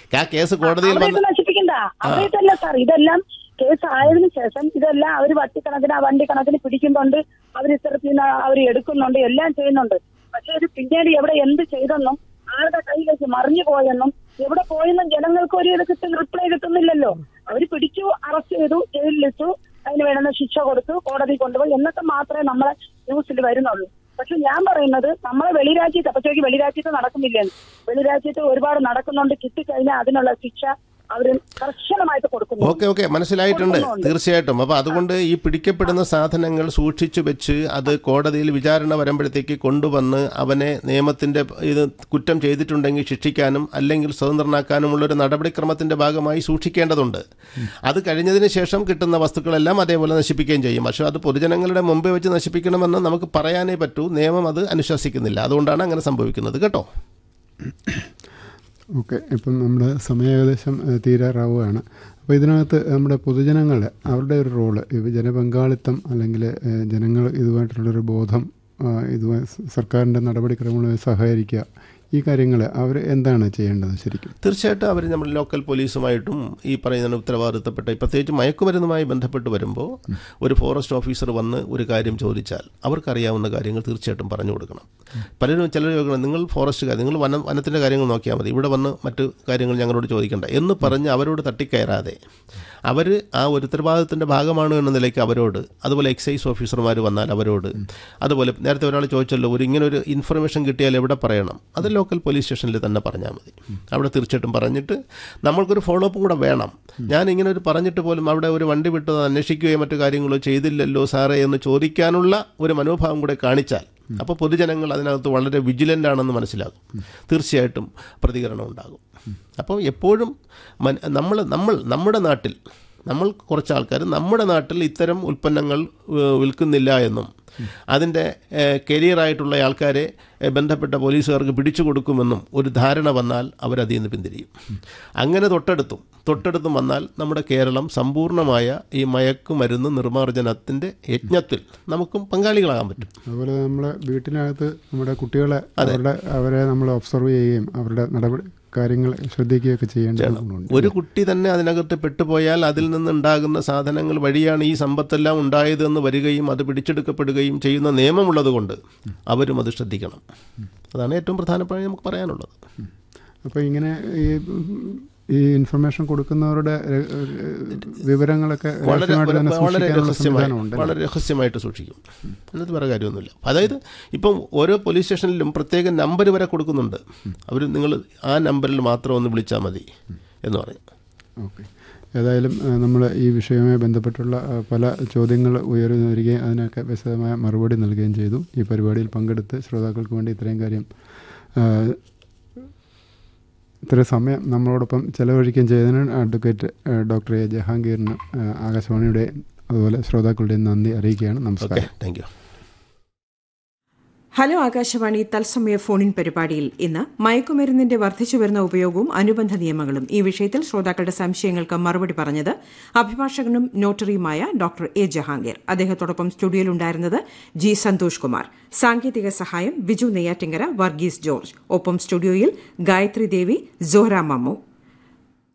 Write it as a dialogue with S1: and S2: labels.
S1: ആ കേസ് കോടതിയിൽ വന്ന്
S2: അവിടെയൊക്കെ നശിപ്പിക്കണ്ട അവിടെയല്ല സാർ ഇതെല്ലാം കേസ് ആയതിനു ശേഷം ഇതെല്ലാം അവർ വട്ടിക്കണക്കിന് ആ വണ്ടി കണക്കിന് പിടിക്കുന്നുണ്ട് അവർ ഇത്തരത്തിൽ നിന്ന് അവർ എടുക്കുന്നുണ്ട് എല്ലാം ചെയ്യുന്നുണ്ട് പക്ഷെ ഇത് പിന്നീട് എവിടെ എന്ത് ചെയ്തെന്നും ആരുടെ കയ്യിലേക്ക് മറിഞ്ഞു പോയെന്നും എവിടെ പോയെന്നും ജനങ്ങൾക്ക് ഒരു ഇത് കിട്ടുന്ന റിപ്ലൈ കിട്ടുന്നില്ലല്ലോ അവർ പിടിച്ചു അറസ്റ്റ് ചെയ്തു ജയിലിലിട്ടു അതിന് വേണ്ടുന്ന ശിക്ഷ കൊടുത്തു കോടതി കൊണ്ടുപോയി എന്നൊക്കെ മാത്രമേ നമ്മളെ ന്യൂസിൽ വരുന്നുള്ളൂ പക്ഷെ ഞാൻ പറയുന്നത് നമ്മളെ വെളിരാജ്യത്ത് അപ്പൊ ചോദിക്കും വെളിരാജ്യത്ത് നടക്കുന്നില്ലെന്ന് വെളിരാജ്യത്ത് ഒരുപാട് നടക്കുന്നുണ്ട് കിട്ടിക്കഴിഞ്ഞാൽ അതിനുള്ള ശിക്ഷ അവര് കർശനമായിട്ട് കൊടുക്കുന്നു
S1: ഓക്കെ ഓക്കെ മനസ്സിലായിട്ടുണ്ട്
S2: കൊടുക്കുന്നുണ്ട്.
S1: തീർച്ചയായിട്ടും അപ്പോൾ അതുകൊണ്ട് ഈ പിടിക്കപ്പെടുന്ന സാധനങ്ങൾ സൂക്ഷിച്ചു വെച്ച് അത് കോടതിയിൽ വിചാരണ വരുമ്പോഴത്തേക്ക് കൊണ്ടുവന്ന് അവനെ നിയമത്തിന്റെ ഇത് കുറ്റം ചെയ്തിട്ടുണ്ടെങ്കിൽ ശിക്ഷിക്കാനും അല്ലെങ്കിൽ സ്വതന്ത്രനാക്കാനുമുള്ള ഒരു നടപടിക്രമത്തിന്റെ ഭാഗമായി സൂക്ഷിക്കേണ്ടതുണ്ട് അത് കഴിഞ്ഞതിന് ശേഷം കിട്ടുന്ന വസ്തുക്കളെല്ലാം അതേപോലെ നശിപ്പിക്കുകയും ചെയ്യും പക്ഷെ അത് പൊതുജനങ്ങളുടെ മുമ്പേ വെച്ച് നശിപ്പിക്കണമെന്ന് നമുക്ക് പറയാനേ പറ്റൂ നിയമം അത് അനുശാസിക്കുന്നില്ല അതുകൊണ്ടാണ് അങ്ങനെ സംഭവിക്കുന്നത് കേട്ടോ
S3: ഓക്കെ ഇപ്പം നമ്മുടെ സമയം ഏകദേശം ഏഹ്, തീരാറാവുകയാണ് അപ്പോൾ ഇതിനകത്ത് നമ്മുടെ പൊതുജനങ്ങൾ അവരുടെ ഒരു റോള് ഇപ്പം ജനപങ്കാളിത്തം അല്ലെങ്കിൽ ഏഹ്, ജനങ്ങൾ ഇതുമായിട്ടുള്ളൊരു ബോധം ആ, ഇതുമായി സ- സർക്കാരിൻ്റെ നടപടിക്രമങ്ങളുമായി സഹകരിക്കുക ഈ കാര്യങ്ങൾ അവർ എന്താണ് ചെയ്യേണ്ടത് ശരിക്കും
S1: തീർച്ചയായിട്ടും അവർ നമ്മുടെ ലോക്കൽ പോലീസുമായിട്ടും ഈ പറയുന്ന ഉത്തരവാദിത്തപ്പെട്ട പ്രത്യേകിച്ച് മയക്കുമരുന്നുമായി ബന്ധപ്പെട്ട് വരുമ്പോൾ ഒരു ഫോറസ്റ്റ് ഓഫീസർ വന്ന് ഒരു കാര്യം ചോദിച്ചാൽ അവർക്കറിയാവുന്ന കാര്യങ്ങൾ തീർച്ചയായിട്ടും പറഞ്ഞു കൊടുക്കണം പലരും ചിലർ ചോദിക്കണം നിങ്ങൾ ഫോറസ്റ്റുകാർ നിങ്ങൾ വനം വനത്തിൻ്റെ കാര്യങ്ങൾ നോക്കിയാൽ മതി ഇവിടെ വന്ന് മറ്റു കാര്യങ്ങൾ ഞങ്ങളോട് ചോദിക്കണ്ട എന്ന് പറഞ്ഞ് അവരോട് തട്ടിക്കയറാതെ അവർ ആ ഒരു ഉത്തരവാദിത്തത്തിൻ്റെ ഭാഗമാണ് എന്ന നിലയ്ക്ക് അവരോട് അതുപോലെ എക്സൈസ് ഓഫീസർമാർ വന്നാൽ അവരോട് അതുപോലെ നേരത്തെ ഒരാൾ ചോദിച്ചല്ലോ ഒരു ഇങ്ങനെ ഒരു ഇൻഫർമേഷൻ കിട്ടിയാൽ എവിടെ പറയണം അത് ലോക്കൽ പോലീസ് സ്റ്റേഷനിൽ തന്നെ പറഞ്ഞാൽ മതി അവിടെ തീർച്ചയായിട്ടും പറഞ്ഞിട്ട് നമ്മൾക്കൊരു ഫോളോ അപ്പും കൂടെ വേണം ഞാൻ ഇങ്ങനെ ഒരു പറഞ്ഞിട്ട് പോലും അവിടെ ഒരു വണ്ടി വിട്ടത് അന്വേഷിക്കുകയോ മറ്റു കാര്യങ്ങളോ ചെയ്തില്ലല്ലോ സാറേ എന്ന് ചോദിക്കാനുള്ള ഒരു മനോഭാവം കൂടെ കാണിച്ചാൽ അപ്പോൾ പൊതുജനങ്ങൾ അതിനകത്ത് വളരെ വിജിലൻ്റ് ആണെന്ന് മനസ്സിലാകും തീർച്ചയായിട്ടും പ്രതികരണം ഉണ്ടാകും അപ്പോൾ എപ്പോഴും മൻ- നമ്മൾ നമ്മൾ നമ്മുടെ നാട്ടിൽ നമ്മൾ കുറച്ച് ആൾക്കാർ നമ്മുടെ നാട്ടിൽ ഇത്തരം ഉൽപ്പന്നങ്ങൾ ഏഹ്, വിൽക്കുന്നില്ല എന്നും അതിൻ്റെ ഏഹ്, കരിയറായിട്ടുള്ള ആൾക്കാരെ ഏഹ്, ബന്ധപ്പെട്ട പോലീസുകാർക്ക് പിടിച്ചു കൊടുക്കുമെന്നും ഒരു ധാരണ വന്നാൽ അവരതിൽ നിന്ന് പിന്തിരിയും അങ്ങനെ തൊട്ടടുത്തും തൊട്ടടുത്തും വന്നാൽ നമ്മുടെ കേരളം സമ്പൂർണ്ണമായ ഈ മയക്കുമരുന്ന് നിർമ്മാർജ്ജനത്തിൻ്റെ യജ്ഞത്തിൽ നമുക്കും പങ്കാളികളാകാൻ പറ്റും
S3: അതുപോലെ നമ്മളെ വീട്ടിനകത്ത് നമ്മുടെ കുട്ടികളെ അവരുടെ അവരെ നമ്മൾ ഒബ്സർവ് ചെയ്യുകയും അവരുടെ നടപടി കാര്യങ്ങൾ ശ്രദ്ധിക്കുകയൊക്കെ ചെയ്യേണ്ടതുണ്ട്
S1: ഒരു കുട്ടി തന്നെ അതിനകത്ത് പെട്ടുപോയാൽ അതിൽ നിന്നുണ്ടാകുന്ന സാധനങ്ങൾ വഴിയാണ് ഈ സമ്പത്തെല്ലാം ഉണ്ടായതെന്ന് വരികയും അത് പിടിച്ചെടുക്കപ്പെടുകയും ചെയ്യുന്ന നിയമമുള്ളതുകൊണ്ട് അവരും അത് ശ്രദ്ധിക്കണം അതാണ് ഏറ്റവും പ്രധാനപ്പെട്ട നമുക്ക് പറയാനുള്ളത്
S3: അപ്പോൾ ഇങ്ങനെ ഈ ഈ ഇൻഫർമേഷൻ കൊടുക്കുന്നവരുടെ ര- വിവരങ്ങളൊക്കെ
S1: വളരെ
S3: രഹസ്യമായിട്ട് തന്നെ
S1: വളരെ
S3: സൂക്ഷിക്കാനുള്ള
S1: രഹസ്യമായി
S3: സംവിധാനമുണ്ട്
S1: വളരെ രഹസ്യമായിട്ട് സൂക്ഷിക്കും അതിനകത്ത് വേറെ കാര്യമൊന്നുമില്ല അതായത് ഇപ്പം ഓരോ പോലീസ് സ്റ്റേഷനിലും പ്രത്യേക നമ്പർ വരെ കൊടുക്കുന്നുണ്ട് അവർ നിങ്ങൾ ആ നമ്പറിൽ മാത്രം ഒന്ന് വിളിച്ചാൽ മതി എന്ന് പറയും
S3: ഓക്കെ ഏതായാലും നമ്മൾ ഈ വിഷയവുമായി ബന്ധപ്പെട്ടുള്ള ആ, പല ചോദ്യങ്ങൾ ഉയർന്നു വരികയും അതിനൊക്കെ വിശദമായ മറുപടി നൽകുകയും ചെയ്തു ഈ പരിപാടിയിൽ പങ്കെടുത്ത് ശ്രോതാക്കൾക്ക് വേണ്ടി ഇത്രയും കാര്യം ആ, ഇത്രയും സമയം നമ്മളോടൊപ്പം ചെലവഴിക്കുകയും ചെയ്തതിന് അഡ്വക്കേറ്റ് ആ, ഡോക്ടർ എ ജഹാംഗീറിന് ആ, ആകാശവാണിയുടെ അതുപോലെ ശ്രോതാക്കളുടെയും നന്ദി അറിയിക്കുകയാണ്
S1: ഓക്കെ
S3: നമസ്കാരം
S1: താങ്ക് യു
S4: ഹലോ ആകാശവാണി തത്സമയ ഫോണിൻ പരിപാടിയിൽ ഇന്ന് മയക്കുമരുന്നിന്റെ വർദ്ധിച്ചുവരുന്ന ഉപയോഗവും അനുബന്ധ നിയമങ്ങളും ഈ വിഷയത്തിൽ ശ്രോതാക്കളുടെ സംശയങ്ങൾക്ക് മറുപടി പറഞ്ഞത് അഭിഭാഷകനും നോട്ടറിയുമായ ഡോക്ടർ എ ജഹാംഗീർ അദ്ദേഹത്തോടൊപ്പം സ്റ്റുഡിയോയിലുണ്ടായിരുന്നത് ജി സന്തോഷ് കുമാർ സാങ്കേതിക സഹായം ബിജു നെയ്യാറ്റിങ്കര വർഗീസ് ജോർജ് ഒപ്പം സ്റ്റുഡിയോയിൽ ഗായത്രി ദേവി സോഹ്റ മമ്മു